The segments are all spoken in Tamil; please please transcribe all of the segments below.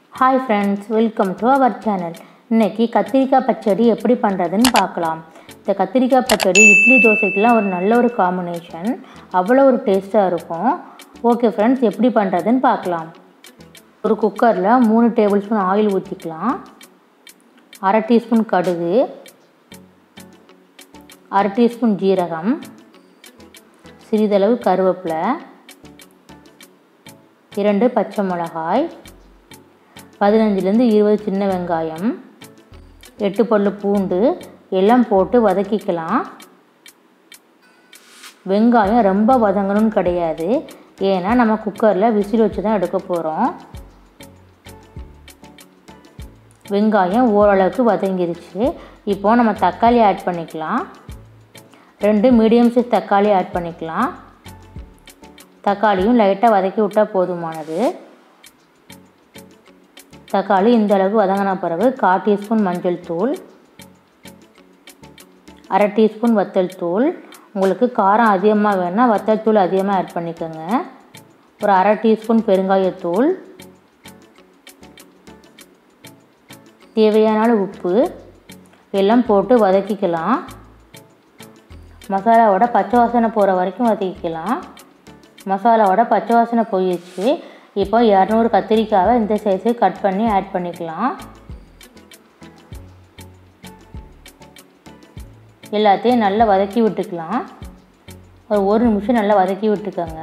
hi friends welcome to our channel இன்னைக்கு கத்திரிக்காய் பச்சடி எப்படி பண்ணுறதுன்னு பார்க்கலாம் இந்த கத்திரிக்காய் பச்சடி இட்லி தோசைக்கெலாம் ஒரு நல்ல ஒரு காம்பினேஷன் அவ்வளோ ஒரு டேஸ்ட்டாக இருக்கும் ஓகே ஃப்ரெண்ட்ஸ் எப்படி பண்ணுறதுன்னு பார்க்கலாம் ஒரு குக்கரில் மூணு டேபிள் ஸ்பூன் ஆயில் ஊற்றிக்கலாம் அரை டீஸ்பூன் கடுகு அரை டீஸ்பூன் ஜீரகம் சிறிதளவு கருவேப்பிலை இரண்டு பச்சை மிளகாய் பதினஞ்சுலேருந்து இருபது சின்ன வெங்காயம் எட்டு பல்லு பூண்டு எல்லாம் போட்டு வதக்கிக்கலாம் வெங்காயம் ரொம்ப வதங்கணும்னு கிடையாது ஏன்னா நம்ம குக்கரில் விசில் வச்சு தான் எடுக்க போகிறோம் வெங்காயம் ஓரளவுக்கு வதங்கிருச்சு இப்போது நம்ம தக்காளி ஆட் பண்ணிக்கலாம் ரெண்டு மீடியம் சைஸ் தக்காளி ஆட் பண்ணிக்கலாம் தக்காளியும் லைட்டாக வதக்கி விட்டால் போதுமானது தக்காளி இந்த அளவுக்கு வதங்கின பிறகு கால் டீஸ்பூன் மஞ்சள் தூள் அரை டீஸ்பூன் வத்தல் தூள் உங்களுக்கு காரம் அதிகமாக வேணால் வத்தல் தூள் அதிகமாக ஆட் பண்ணிக்கோங்க ஒரு அரை டீஸ்பூன் பெருங்காயத்தூள் தேவையான அளவு உப்பு எல்லாம் போட்டு வதக்கிக்கலாம் மசாலாவோட பச்சை வாசனை போகிற வரைக்கும் வதக்கிக்கலாம் மசாலாவோட பச்சை வாசனை போயிடுச்சு இப்போ இரநூறு கத்திரிக்காவை இந்த சைஸு கட் பண்ணி ஆட் பண்ணிக்கலாம் எல்லாத்தையும் நல்லா வதக்கி விட்டுக்கலாம் ஒரு ஒரு நிமிஷம் நல்லா வதக்கி விட்டுக்கோங்க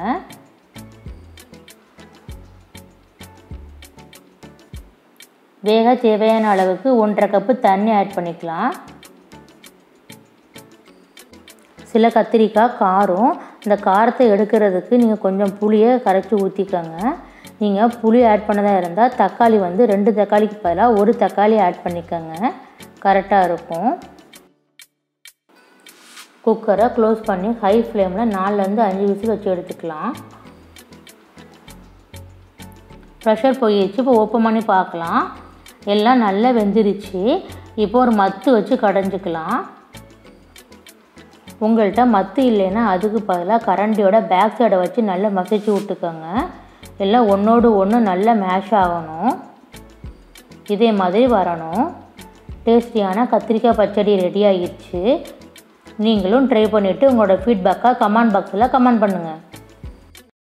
வேக தேவையான அளவுக்கு ஒன்றரை கப்பு தண்ணி ஆட் பண்ணிக்கலாம் சில கத்திரிக்காய் காரம் இந்த காரத்தை எடுக்கிறதுக்கு நீங்கள் கொஞ்சம் புளியை கரைச்சி ஊற்றிக்கோங்க நீங்கள் புளி ஆட் பண்ணதாக இருந்தால் தக்காளி வந்து ரெண்டு தக்காளிக்கு பதிலாக ஒரு தக்காளி ஆட் பண்ணிக்கோங்க கரெக்டாக இருக்கும் குக்கரை க்ளோஸ் பண்ணி ஹை ஃப்ளேமில் நாலுலேருந்து அஞ்சு விசில் வச்சு எடுத்துக்கலாம் ப்ரெஷர் போயிடுச்சு இப்போ ஓப்பன் பண்ணி பார்க்கலாம் எல்லாம் நல்லா வெந்துருச்சு இப்போ ஒரு மத்து வச்சு கடைஞ்சிக்கலாம் உங்கள்கிட்ட மத்து இல்லைன்னா அதுக்கு பதிலாக கரண்டியோட பேக் சைடை வச்சு நல்லா மசிச்சு விட்டுக்கோங்க எல்லாம் ஒன்றோடு ஒன்று நல்லா மேஷ் ஆகணும் இதே மாதிரி வரணும் டேஸ்டியான கத்திரிக்காய் பச்சடி ரெடி ஆகிடுச்சு நீங்களும் ட்ரை பண்ணிவிட்டு உங்களோட ஃபீட்பேக்காக கமெண்ட் பாக்ஸில் கமெண்ட் பண்ணுங்கள்